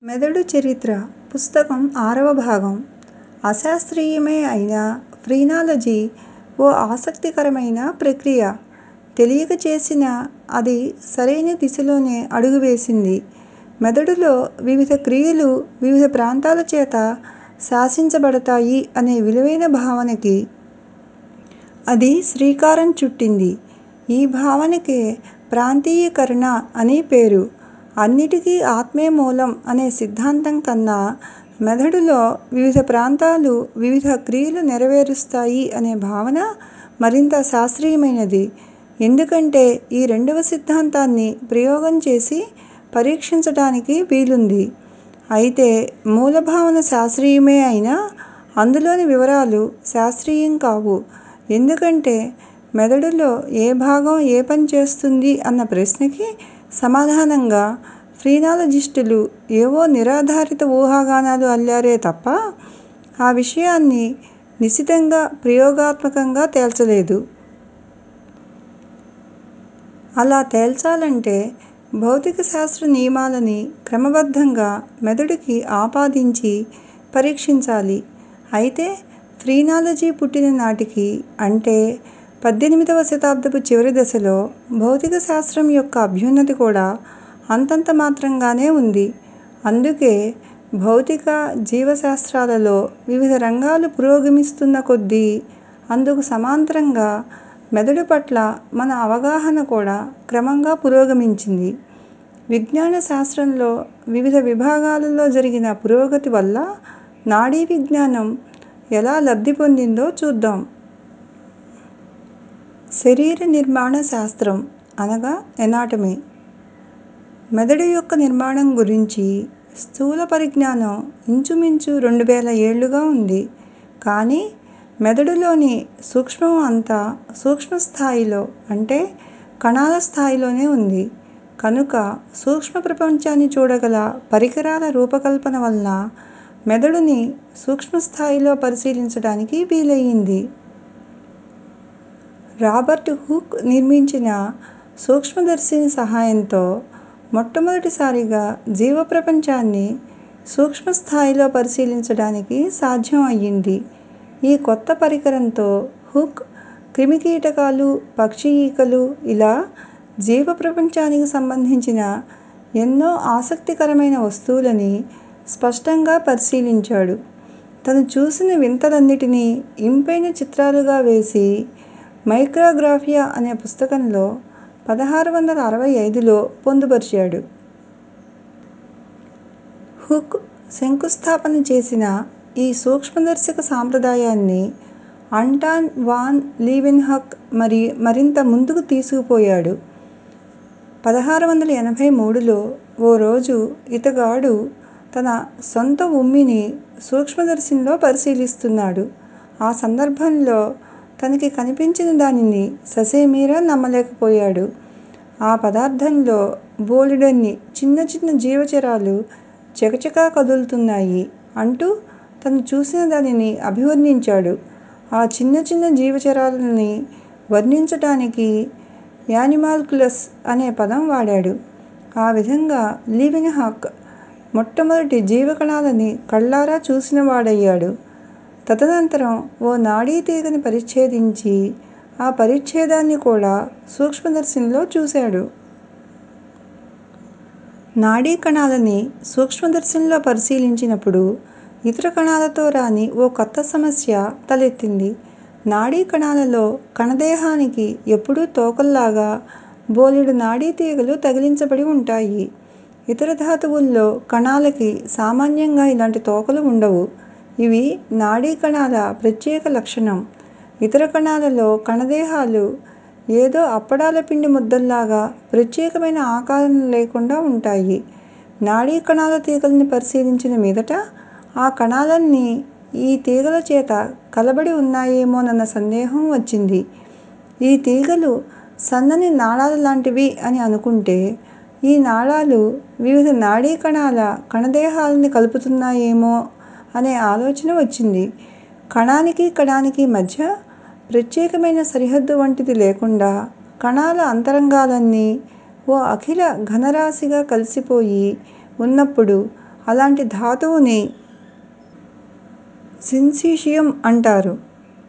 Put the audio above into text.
మెదడు చరిత్ర పుస్తకం ఆరవ భాగం అశాస్త్రీయమే అయినా ఫ్రీనాలజీ ఓ ఆసక్తికరమైన ప్రక్రియ. తెలియక చేసినా అది సరైన దిశలోనే అడుగు వేసింది. మెదడులో వివిధ క్రియలు వివిధ ప్రాంతాల చేత శాసించబడతాయి అనే విలువైన భావనకి అది శ్రీకారం చుట్టింది. ఈ భావనకే ప్రాంతీయీకరణ అని పేరు. అన్నిటికీ ఆత్మే మూలం అనే సిద్ధాంతం కన్నా మెదడులో వివిధ ప్రాంతాలు వివిధ క్రియలు నెరవేరుస్తాయి అనే భావన మరింత శాస్త్రీయమైనది. ఎందుకంటే ఈ రెండవ సిద్ధాంతాన్ని ప్రయోగం చేసి పరీక్షించటానికి వీలుంది. అయితే మూల భావన శాస్త్రీయమే అయినా అందులోని వివరాలు శాస్త్రీయం కావు. ఎందుకంటే మెదడులో ఏ భాగం ఏ పని చేస్తుంది అన్న ప్రశ్నకి సమాధానంగా ఫ్రీనాలజిస్టులు ఏవో నిరాధారిత ఊహాగానాలు అల్లారే తప్ప ఆ విషయాన్ని నిశితంగా ప్రయోగాత్మకంగా తేల్చలేదు. అలా తేల్చాలంటే భౌతిక శాస్త్ర నియమాలని క్రమబద్ధంగా మెదడుకి ఆపాదించి పరీక్షించాలి. అయితే ఫ్రీనాలజీ పుట్టిన నాటికి అంటే పద్దెనిమిదివ శతాబ్దపు చివరి దశలో భౌతిక శాస్త్రం యొక్క అభ్యున్నతి కూడా అంతంత మాత్రంగానే ఉంది. అందుకే భౌతిక, జీవశాస్త్రాలలో వివిధ రంగాలు పురోగమిస్తున్న కొద్దీ అందుకు సమాంతరంగా మెదడు పట్ల మన అవగాహన కూడా క్రమంగా పురోగమించింది. విజ్ఞాన శాస్త్రంలో వివిధ విభాగాలలో జరిగిన పురోగతి వల్ల నాడీ విజ్ఞానం ఎలా లబ్ధి పొందిందో చూద్దాం. శరీర నిర్మాణ శాస్త్రం అనగా ఎనాటమీ మెదడు యొక్క నిర్మాణం గురించి స్థూల పరిజ్ఞానం ఇంచుమించు రెండు వేల ఏళ్లుగా ఉంది. కానీ మెదడులోని సూక్ష్మం అంతా సూక్ష్మ స్థాయిలో అంటే కణాల స్థాయిలోనే ఉంది. కనుక సూక్ష్మ ప్రపంచాన్ని చూడగల పరికరాల రూపకల్పన వలన మెదడుని సూక్ష్మ స్థాయిలో పరిశీలించటానికి వీలయింది. రాబర్ట్ హూక్ నిర్మించిన సూక్ష్మదర్శిని సహాయంతో మొట్టమొదటిసారిగా జీవ ప్రపంచాన్ని సూక్ష్మ స్థాయిలో పరిశీలించటానికి సాధ్యం అయ్యింది. ఈ కొత్త పరికరంతో హూక్ క్రిమికీటకాలు, పక్షి ఈకలు ఇలా జీవ ప్రపంచానికి సంబంధించిన ఎన్నో ఆసక్తికరమైన వస్తువులని స్పష్టంగా పరిశీలించాడు. తను చూసిన వింతలన్నిటినీ ఇంపైన చిత్రాలుగా వేసి మైక్రోగ్రాఫియా అనే పుస్తకంలో పదహారు వందల అరవై ఐదులో పొందుపరిచాడు. హూక్ శంకుస్థాపన చేసిన ఈ సూక్ష్మదర్శక సాంప్రదాయాన్ని అంటాన్ వాన్ లీవెన్హక్ మరింత ముందుకు తీసుకుపోయాడు. పదహారు వందల ఎనభై మూడులో ఓ రోజు ఇతగాడు తన సొంత ఉమ్మిని సూక్ష్మదర్శినిలో పరిశీలిస్తున్నాడు. ఆ సందర్భంలో తనకి కనిపించిన దానిని ససేమిరా నమ్మలేకపోయాడు. ఆ పదార్థంలో బోలెడన్ని చిన్న చిన్న జీవచరాలు చకచకా కదులుతున్నాయి అంటూ తను చూసిన దానిని అభివర్ణించాడు. ఆ చిన్న చిన్న జీవచరాల్ని వర్ణించటానికి యానిమాల్కులస్ అనే పదం వాడాడు. ఆ విధంగా లీవెన్హాక్ మొట్టమొదటి జీవకణాలని కళ్ళారా చూసినవాడయ్యాడు. తదనంతరం ఓ నాడీ తీగని పరిచ్ఛేదించి ఆ పరిచ్ఛేదాన్ని కూడా సూక్ష్మదర్శినిలో చూశాడు. నాడీ కణాలని సూక్ష్మదర్శినిలో పరిశీలించినప్పుడు ఇతర కణాలతో రాని ఓ కొత్త సమస్య తలెత్తింది. నాడీ కణాలలో కణదేహానికి ఎప్పుడూ తోకల్లాగా బోలెడు నాడీ తీగలు తగిలించబడి ఉంటాయి. ఇతర ధాతువుల్లో కణాలకి సామాన్యంగా ఇలాంటి తోకలు ఉండవు. ఇవి నాడీ కణాల ప్రత్యేక లక్షణం. ఇతర కణాలలో కణదేహాలు ఏదో అప్పడాల పిండి ముద్దల్లాగా ప్రత్యేకమైన ఆకారం లేకుండా ఉంటాయి. నాడీ కణాల తీగల్ని పరిశీలించిన మీదట ఆ కణాలన్నీ ఈ తీగల చేత కలబడి ఉన్నాయేమోనన్న సందేహం వచ్చింది. ఈ తీగలు సన్నని నాళాల లాంటివి అని అనుకుంటే ఈ నాళాలు వివిధ నాడీ కణాల కణదేహాలని కలుపుతున్నాయేమో అనే ఆలోచన వచ్చింది. కణానికి కణానికి మధ్య ప్రత్యేకమైన సరిహద్దు వంటిది లేకుండా కణాల అంతరంగాలన్నీ ఓ అఖిల ఘనరాశిగా కలిసిపోయి ఉన్నప్పుడు అలాంటి ధాతువుని సిన్సీషియం అంటారు